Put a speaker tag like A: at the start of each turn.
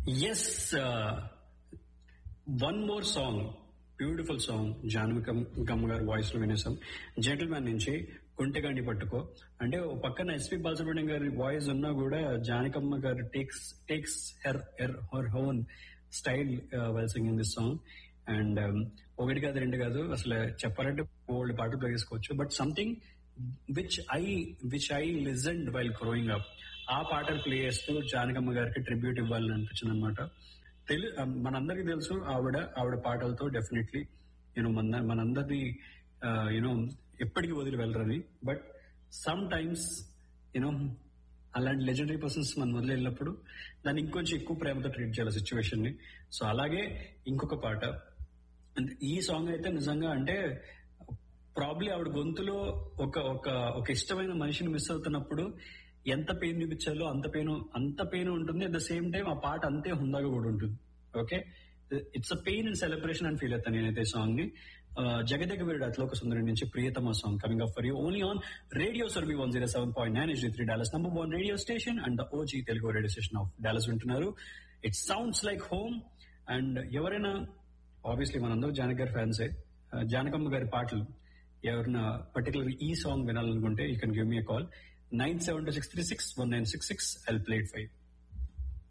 A: yes one more song beautiful song జానవికం గమ్మ గారి వాయిస్ లో వినేసాం జెంటిల్ మ్యాన్ నుంచి కుంటెగాండి పట్టుకో అంటే ఓ పక్కన ఎస్పి బాలసుబ్రహ్మణ్యం గారి వాయిస్ ఉన్నా కూడా Janakamma garu takes takes her her her own style well singing this song and ఒకటి కాదు రెండు కాదు అసలు చెప్పాలంటే ఓల్డ్ పాటలు ప్లే చేసుకోవచ్చు but something which I which I listened while growing up ఆ పాటలు ప్లే చేస్తూ జానకమ్మ గారికి ట్రిబ్యూట్ ఇవ్వాలని అనిపించింది అనమాట తెలు మనందరికీ తెలుసు ఆవిడ ఆవిడ పాటలతో డెఫినెట్లీ యూనో మన మనందరిది యూనో ఎప్పటికీ వదిలి వెళ్ళరని బట్ సమ్ టైమ్స్ యూనో అలాంటి లెజెండరీ పర్సన్స్ మనం వదిలి వెళ్ళినప్పుడు దాన్ని ఇంకొంచెం ఎక్కువ ప్రేమతో ట్రీట్ చేయాలి సిచ్యువేషన్ ని సో అలాగే ఇంకొక పాట అంటే ఈ సాంగ్ అయితే నిజంగా అంటే ప్రాబ్లీ ఆవిడ గొంతులో ఒక ఒక ఒక ఇష్టమైన మనిషిని మిస్ అవుతున్నప్పుడు ఎంత పెయిన్ చూపించాలో అంత పెయిన్ అంత పెయిన్ ఉంటుంది అట్ ద సేమ్ టైం ఆ పాట అంతే హుందాగా కూడా ఉంటుంది okay it's a pain in celebration అని ఫీల్ అవుతాను నేనైతే సాంగ్ ని జగదగ వీరుడు అట్లోక సుందరి నుంచి ప్రియతమ song coming up for you only on radio సర్వీ one zero seven point nine three Dallas number one radio station and the OG Telugu radio station of Dallas వింటున్నారు it sounds like home and ఎవరైనా obviously మనందరూ జానక్ గారి ఫ్యాన్సే జానకమ్మ గారి పాటలు ఎవరైనా పర్టికులర్ ఈ సాంగ్ వినాలనుకుంటే you can give me call nine seven two six three six one nine six six I'll play it five